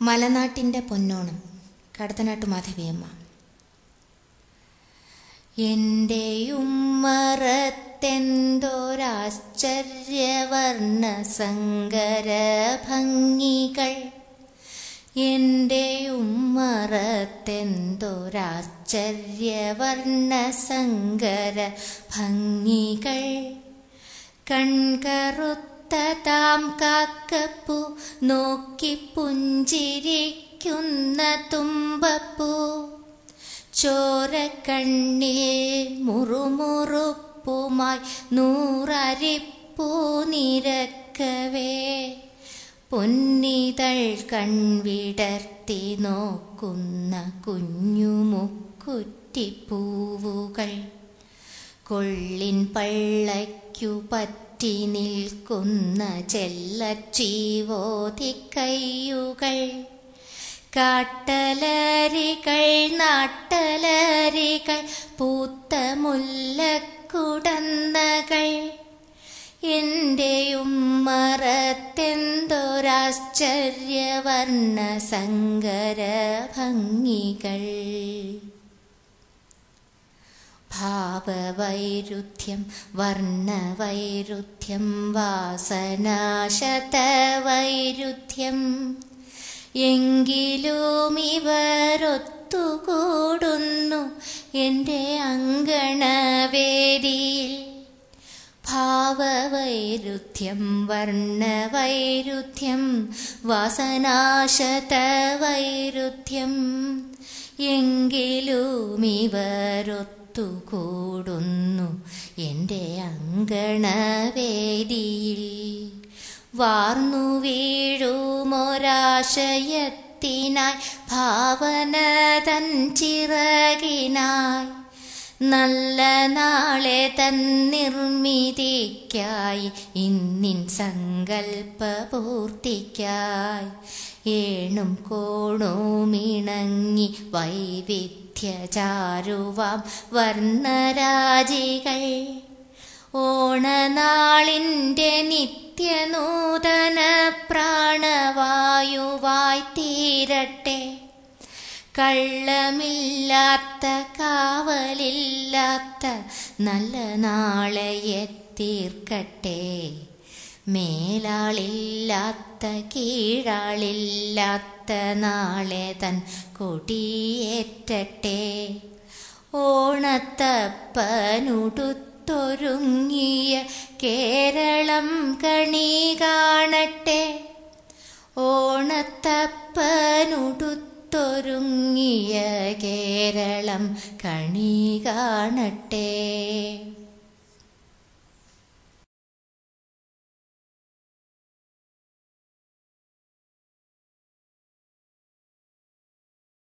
മലനാട്ടിൻ്റെ പൊന്നോണം കടത്തനാട്ട് മാധവിയമ്മ എൻ്റെ ഉമ്മറത്തെന്തോരാശ്ചര്യവർണ്ണ സങ്കര ഭംഗികൾ എൻ്റെ ഉമ്മറത്തെന്തോരാശ്ചര്യവർണ്ണ സങ്കര ഭംഗികൾ കൺകറുത്ത താം കാക്കപ്പൂ നോക്കി പുഞ്ചിരിക്കുന്ന തുമ്പപ്പൂ ചോരക്കണ്ണിൽ മുറുമുറുപ്പുമായി നൂറരിപ്പൂ നിരക്കവേ പൊന്നിതൾ കൺവിടർത്തി നോക്കുന്ന കുഞ്ഞുമുക്കുറ്റിപ്പൂവുകൾ കൊള്ളിൻ പള്ളയ്ക്കു പറ്റി നിൽക്കുന്ന ചെല്ലച്ചീവോധിക്കയ്യുകൾ കാട്ടലരികൾ നാട്ടലരികൾ പൂത്ത മുല്ലക്കുടന്നകൾ എൻ്റെ ഉമ്മറത്തെന്തൊരാശ്ചര്യവർണ്ണ സങ്കര ഭംഗികൾ ഭാവവൈരുദ്ധ്യം വർണ്ണവൈരുദ്ധ്യം വാസനാശതവൈരുദ്ധ്യം എങ്കിലും ഇവരൊത്തുകൂടുന്നു എൻ്റെ അങ്കണവേദിയിൽ ഭാവവൈരുദ്ധ്യം വർണ്ണവൈരുദ്ധ്യം വാസനാശതവൈരുദ്ധ്യം എങ്കിലും ഇവരൊത്തുകൂടുന്നു എൻ്റെ അങ്കണവേദിയിൽ വാർന്നു വീഴുമൊരാശയത്തിനായി ഭാവന തൻ ചിറകിനായി നല്ല നാളെ തൻ നിർമ്മിതിക്കായി ഇന്നിൻ സങ്കൽപ്പപൂർത്തിക്കായി ഏണും കോണുമിണങ്ങി വൈവിധ്യചാരുവാം വർണ്ണരാജികൾ ഓണനാളിൻ്റെ നിത്യനൂതന പ്രാണവായുവായി തീരട്ടെ കള്ളമില്ലാത്ത കാവലില്ലാത്ത നല്ല നാളെയെ തീർക്കട്ടെ മേലാളില്ലാത്ത കീഴാളില്ലാത്ത നാളെ തൻ കൊടിയേറ്റട്ടെ ഓണത്തപ്പനുടുത്തൊരുങ്ങിയ കേരളം കണി കാണട്ടെ ഓണത്തപ്പനുടുത്തൊരുങ്ങിയ കേരളം കണി കാണട്ടെ